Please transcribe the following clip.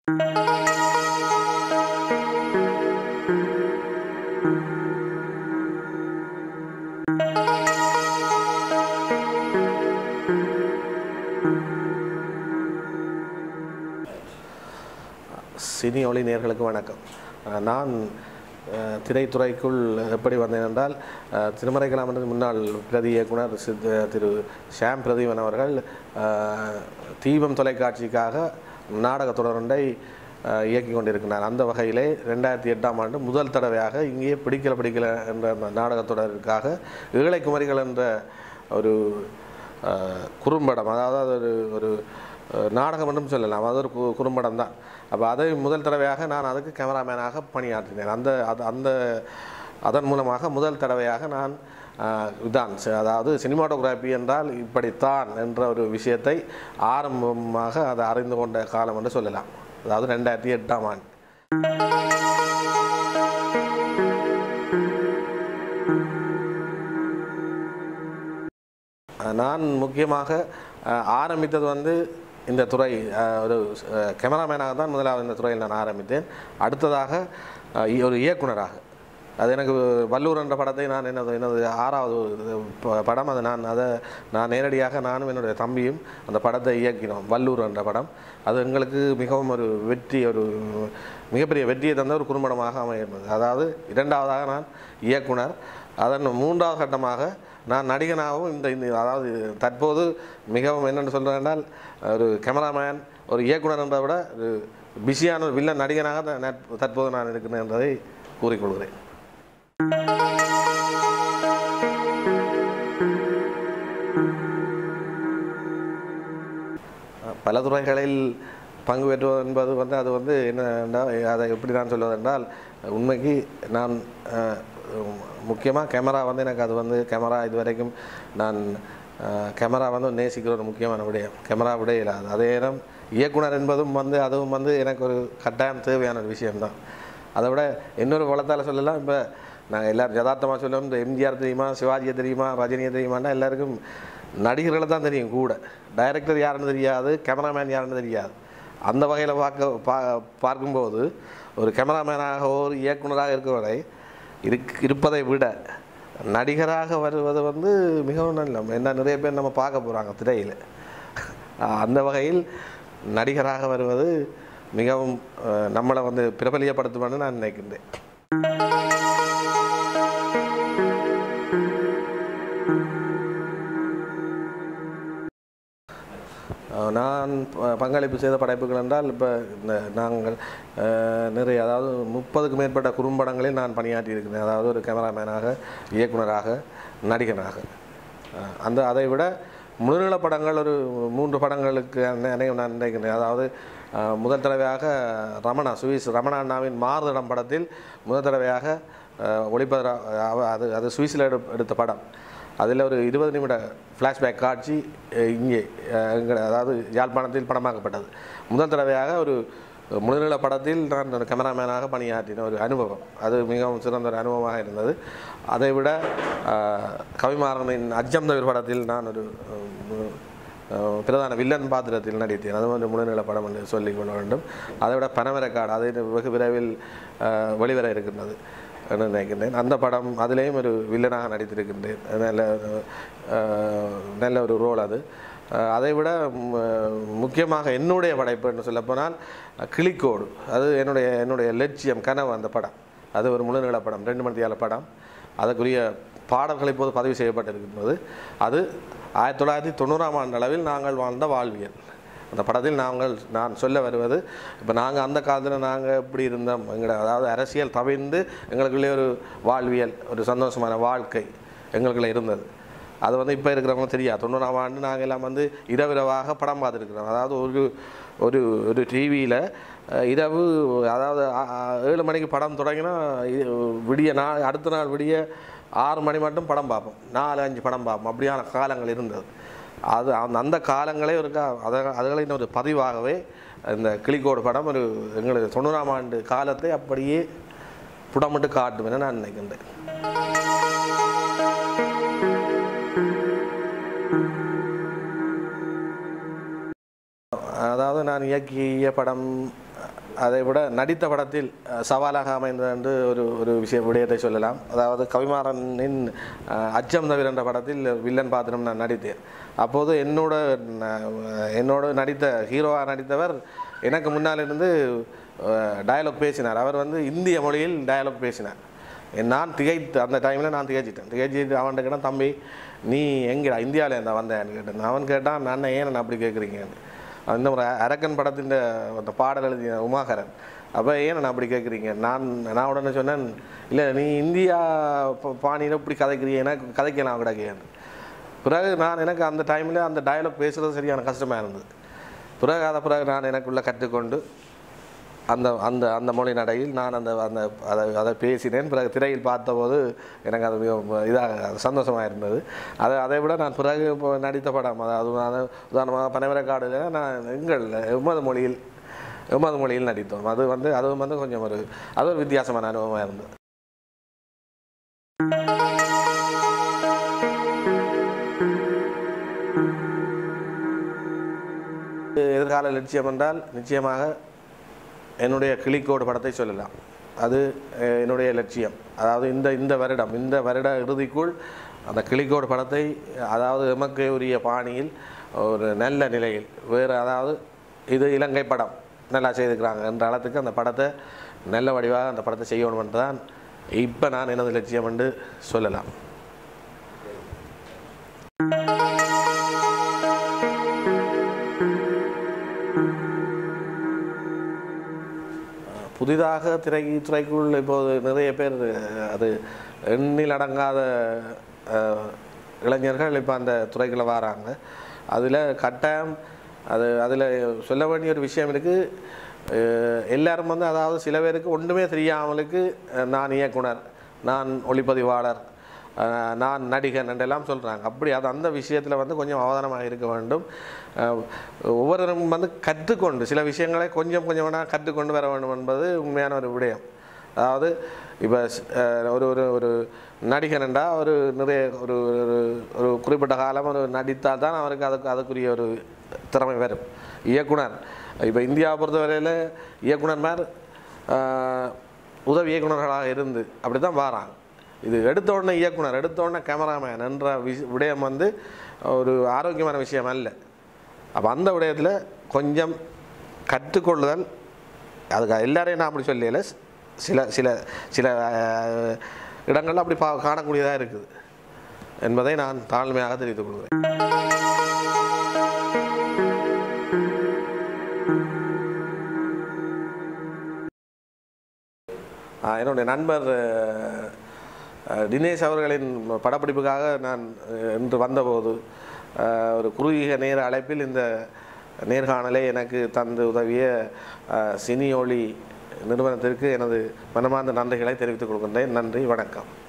cine ஒளி நேர்களுக்கு வணக்கம் அஹ் நான் அஹ், திரைத்துறைக்குள் எப்படி வந்தேன் என்றால் அஹ், திருமறைக்கலாமன்ற முன்னாள் பிரதி இயக்குனர் சித் திரு ஷாம் பிரதீபன் அவர்கள் அஹ், தீபம் தொலைக்காட்சிக்காக நாடகத் தொடரொன்றை அஹ், இயக்கி கொண்டிருக்கிறார் அந்த வகையிலே ரெண்டாயிரத்தி எட்டாம் ஆண்டு முதல் தடவையாக இங்கே பிடிக்கல பிடிக்கல என்ற அந்த நாடகத் தொடருக்காக ஏழை குமரிகள் என்ற ஒரு அஹ், குறும்படம் அதாவது அது ஒரு ஒரு அஹ், நாடகம் என்றும் சொல்லலாம் அது ஒரு கு- குறும்படம் தான் அப்போ அதை முதல் தடவையாக நான் அதுக்கு கேமராமேனாக பணியாற்றினேன் அந்த அது அந்த அதன் மூலமாக முதல் தடவையாக நான் அஹ், இதான் ச- அதாவது சினிமாட்டோகிராஃபி என்றால் இப்படித்தான் என்ற ஒரு விஷயத்தை ஆரம்பமாக அதை அறிந்து கொண்ட காலம் என்று சொல்லலாம் அதாவது ரெண்டாயிரத்தி எட்டாம் ஆண்டு நான் முக்கியமாக அஹ், ஆரம்பித்தது வந்து இந்த துறை அஹ், ஒரு அஹ், கேமராமேனாக தான் முதலாவது இந்த துறையில் நான் ஆரம்பித்தேன் அடுத்ததாக அஹ், இ- ஒரு இயக்குனராக அது எனக்கு வல்லூர் என்ற படத்தை நான் எனது எனது ஆறாவது ப- படம் அது நான் அதை நான் நேரடியாக நானும் என்னுடைய தம்பியும் அந்த படத்தை இயக்கினோம் வல்லூர் என்ற படம் அது எங்களுக்கு மிகவும் ஒரு வெற்றி ஒரு மிகப்பெரிய வெற்றியை தந்த ஒரு குறும்படமாக அமைகிறது அதாவது இரண்டாவதாக நான் இயக்குனர் அதன் மூன்றாவது கட்டமாக நான் நடிகனாகவும் இந்த இந்த அதாவது தற்போது மிகவும் என்னென்னு சொல்கிறேன்னால் ஒரு கேமராமேன் ஒரு இயக்குனர் என்றதை விட ஒரு பிஸியான ஒரு வில்லன் நடிகனாக தான் நான் தற்போது நான் இருக்கிறேன் என்பதை கூறிக்கொள்கிறேன் பல துறைகளில் பங்கு பெற்றுவது என்பது வந்து அது வந்து என்ன அதை எப்படி நான் சொல்வது என்றால் உண்மைக்கு நான் முக்கியமாக கேமரா வந்து எனக்கு அது வந்து கேமரா இது வரைக்கும் நான் அஹ், கேமரா வந்து நேசிக்கிற ஒரு முக்கியமான விடயம் கேமரா விட இல்லாது அதே நேரம் இயக்குனர் என்பதும் வந்து அதுவும் வந்து எனக்கு ஒரு கட்டாயம் தேவையான ஒரு விஷயம்தான் அதை விட இன்னொரு வளத்தால் சொல்லலாம் இப்போ நாங்கள் எல்லோரும் யதார்த்தமாக சொல்லுவோம் இந்த எம்ஜிஆர் தெரியுமா சிவாஜியை தெரியுமா ரஜினியை தெரியுமான்னா எல்லாருக்கும் நடிகர்களை தான் தெரியும் கூட டைரக்டர் யாருன்னு தெரியாது கேமராமேன் யாருன்னு தெரியாது அந்த வகையில் பார்க்க பா பார்க்கும்போது ஒரு கேமராமேனாக ஒரு இயக்குனராக இருக்கிறவரை இருக் இருப்பதை விட நடிகராக வருவது வந்து மிகவும் நல்ல என்ன நிறைய பேர் நம்ம பார்க்க போகிறாங்க திரையில் அந்த வகையில் நடிகராக வருவது மிகவும் அஹ், நம்மளை வந்து பிரபலியப்படுத்துமென்னு நான் நினைக்கின்றேன் அஹ் நான் ப- பங்களிப்பு செய்த படைப்புகள் என்றால் இப்போ இந்த நாங்கள் அஹ், நிறைய அதாவது முப்பதுக்கு மேற்பட்ட குறும்படங்களில் நான் பணியாற்றி இருக்கிறேன் அதாவது ஒரு கேமராமேனாக இயக்குனராக நடிகனாக அஹ், அந்த அதை விட முழுநீள படங்கள் ஒரு மூன்று படங்களுக்கு நினைவு நான் நினைக்கிறேன் அதாவது அஹ், முதல் தடவையாக ரமணா சுவிஸ் ரமணா அண்ணாவின் மாறுதடம் படத்தில் முதல் தடவையாக அஹ், ஒளிப்பதிர அவ- அது அது சுவிஸில் எடு எடுத்த படம் அதில் ஒரு இருபது நிமிட ஃப்ளாஷ்பேக் காட்சி அஹ், இங்கே அஹ், எங்க அதாவது யாழ்ப்பாணத்தில் படமாக்கப்பட்டது முதல் தடவையாக ஒரு முழுநில படத்தில் நான் ஒரு கேமராமேனாக பணியாற்றின ஒரு அனுபவம் அது மிகவும் சிறந்த ஒரு அனுபவமாக இருந்தது அதை விட அஹ், கவிமாறனின் அஜம் தவிர படத்தில் நான் ஒரு அஹ், அஹ், பிரதான வில்லன் பாத்திரத்தில் நடித்தேன் அது ஒரு முழுநில படம் என்று சொல்லிக் கொள்ள வேண்டும் அதை விட பனமரக்காடு அது வெகு விரைவில் அஹ், வெளிவர இருக்கின்றது என்று நினைக்கின்றேன் அந்த படம் அதிலேயும் ஒரு வில்லனாக நடித்திருக்கின்றேன் நல்ல அஹ், நல்ல ஒரு ரோல் அது அஹ், அதை விட ம், முக்கியமாக என்னுடைய படைப்பு என்று சொல்லப்போனால் கிளிக்கோடு அது என்னுடைய என்னுடைய லட்சியம் கனவு அந்த படம் அது ஒரு முழுநீள படம் ரெண்டு மணித்தியால படம் அதற்குரிய பாடல்கள் இப்போது பதிவு செய்யப்பட்டிருக்கின்றது அது ஆயிரத்தி தொள்ளாயிரத்தி தொண்ணூறாம் ஆண்டு அளவில் நாங்கள் வாழ்ந்த வாழ்வியல் அந்த படத்தில் நாங்கள் நான் சொல்ல வருவது இப்போ நாங்கள் அந்த காலத்தில் நாங்கள் எப்படி இருந்தோம் எங்களோட அதாவது அரசியல் தவிர்ந்து எங்களுக்குள்ளே ஒரு வாழ்வியல் ஒரு சந்தோஷமான வாழ்க்கை எங்களுக்குள்ளே இருந்தது அது வந்து இப்போ இருக்கிறவங்க தெரியாது தொண்ணூறாம் ஆண்டு நாங்கள் எல்லாம் வந்து இரவிரவாக படம் பார்த்துருக்குறோம் அதாவது ஒரு ஒரு ஒரு டிவியில் இரவு அதாவது ஆ- ஆ- ஏழு மணிக்கு படம் தொடங்கினா இ- விடிய நாள் அடுத்த நாள் விடிய ஆறு மணி மட்டும் படம் பார்ப்போம் நாலு அஞ்சு படம் பார்ப்போம் அப்படியான காலங்கள் இருந்தது அது அந்த அந்த காலங்களே ஒரு கா- அத அதுகளின் ஒரு பதிவாகவே இந்த கிளிக்கோடு படம் ஒரு எங்களுக்கு தொண்ணூறாம் ஆண்டு காலத்தை அப்படியே புடமிட்டு காட்டும் என நான் நினைக்கின்றேன் அதாவது நான் இயக்கிய படம் அதை விட நடித்த படத்தில் அஹ், சவாலாக அமைந்தது என்று ஒரு ஒரு விஷய விடயத்தை சொல்லலாம் அதாவது கவிமாறனின் அஹ், அச்சம் தவிர என்ற படத்தில் வில்லன் பாத்திரம் நான் நடித்தேன் அப்போது என்னோட ந- என்னோட நடித்த ஹீரோவாக நடித்தவர் எனக்கு முன்னால் இருந்து டயலாக் பேசினார் அவர் வந்து இந்திய மொழியில் டயலாக் பேசினார் நான் திகைத்து அந்த டைமில் நான் திகைச்சிட்டேன் திகைச்சிட்டு அவன்கிட்ட கேட்டான் தம்பி நீ எங்கடா இந்தியாவில் இருந்தா வந்தேன்னு கேட்டேன் அவன் கேட்டான் நான் ஏன் நான் அப்படி கேட்குறீங்கன்னு அந்த ஒரு அரக்கன் படத்தின் அந்த பாடல் எழுதிய உமாகரன் அப்போ ஏன் நான் அப்படி கேட்குறீங்க நான் நான் உடனே சொன்னேன் இல்லை நீ இந்தியா ப- பாணியில் இப்படி கதைக்கிறீங்க எனக்கு கதைக்கலாம் கிடக்கேன்னு பிறகு நான் எனக்கு அந்த டைமில் அந்த டயலாக் பேசுகிறது சரியான கஷ்டமாக இருந்தது பிறகு அதை பிறகு நான் எனக்குள்ளே கற்றுக்கொண்டு அந்த அந்த அந்த மொழி நடையில் நான் அந்த அந்த அதை அதை பேசினேன் பிறகு திரையில் பார்த்தபோது எனக்கு அது மிகவும் இதாக சந்தோஷமாக இருந்தது அதை அதை விட நான் பிறகு இப்போ நடித்த படம் அதாவது நான் உதாரணமாக பனைவரக்காடுல நான் எங்கள் எமது மொழியில் எமது மொழியில் நடித்தோம் அது வந்து அதுவும் வந்து கொஞ்சம் ஒரு அது ஒரு வித்தியாசமான அனுபவமாக இருந்தது எதிர்கால லட்சியம் என்றால் நிச்சயமாக என்னுடைய கிளிக்கோடு படத்தை சொல்லலாம் அது அஹ், என்னுடைய லட்சியம் அதாவது இந்த இந்த வருடம் இந்த வருட இறுதிக்குள் அந்த கிளிக்கோடு படத்தை அதாவது எமக்கு உரிய பாணியில் ஒரு நல்ல நிலையில் வேறு அதாவது இது இலங்கை படம் நல்லா செய்திருக்கிறாங்க என்ற அளத்துக்கு அந்த படத்தை நல்ல வடிவாக அந்த படத்தை செய்யணும் என்று தான் இப்போ நான் எனது லட்சியம் என்று சொல்லலாம் புதிதாக திரை துறைக்குள் இப்போது நிறைய பேர் அஹ், அது எண்ணில் அடங்காத அஹ், இளைஞர்கள் இப்போ அந்த துறைக்குள்ள வராங்க அதில் கட்டாயம் அது அதில் சொல்ல வேண்டிய ஒரு விஷயம் இருக்குது எல்லாரும் வந்து அதாவது சில பேருக்கு ஒன்றுமே தெரியாமலுக்கு அஹ், நான் இயக்குனர் நான் ஒளிப்பதிவாளர் அஹ், நான் நடிகன் என்றெல்லாம் சொல்கிறாங்க அப்படி அது அந்த விஷயத்தில் வந்து கொஞ்சம் அவதானமாக இருக்க வேண்டும் அஹ், ஒவ்வொருவரும் வந்து கற்றுக்கொண்டு சில விஷயங்களை கொஞ்சம் கொஞ்சமாக கற்றுக்கொண்டு வர வேண்டும் என்பது உண்மையான ஒரு விடயம் அதாவது இப்போ ஒரு ஒரு ஒரு நடிகன்டா ஒரு நிறைய ஒரு ஒரு ஒரு குறிப்பிட்ட காலம் ஒரு நடித்தால் தான் அவருக்கு அதுக்கு அதுக்குரிய ஒரு திறமை வரும் இயக்குனர் இப்போ இந்தியாவை பொறுத்தவரையில் இயக்குனர்மார் ஆஹ், உதவி இயக்குனர்களாக இருந்து அப்படி தான் வாராங்க இது எடுத்த உடனே இயக்குனர் எடுத்த உடனே கேமராமேன் என்ற விஷ விடயம் வந்து ஒரு ஆரோக்கியமான விஷயம் அல்ல அப்போ அந்த விடயத்தில் கொஞ்சம் கற்றுக்கொள்ளுதல் அதுக்கு எல்லாரையும் நான் அப்படி சொல்லல சில சில சில அஹ், இடங்கள்ல அப்படி பா காணக்கூடியதாக இருக்குது என்பதை நான் தாழ்மையாக தெரிவித்துக் கொள்கிறேன் ஆஹ், என்னுடைய நண்பர் அஹ், அஹ், தினேஷ் அவர்களின் படப்பிடிப்புக்காக நான் அஹ், இன்று வந்தபோது அஹ், ஒரு குறுகிய நேர அழைப்பில் இந்த நேர்காணலை எனக்கு தந்து உதவிய அஹ், சினி ஒளி நிறுவனத்திற்கு எனது மனமார்ந்த நன்றிகளை தெரிவித்துக் கொள்கின்றேன் நன்றி வணக்கம்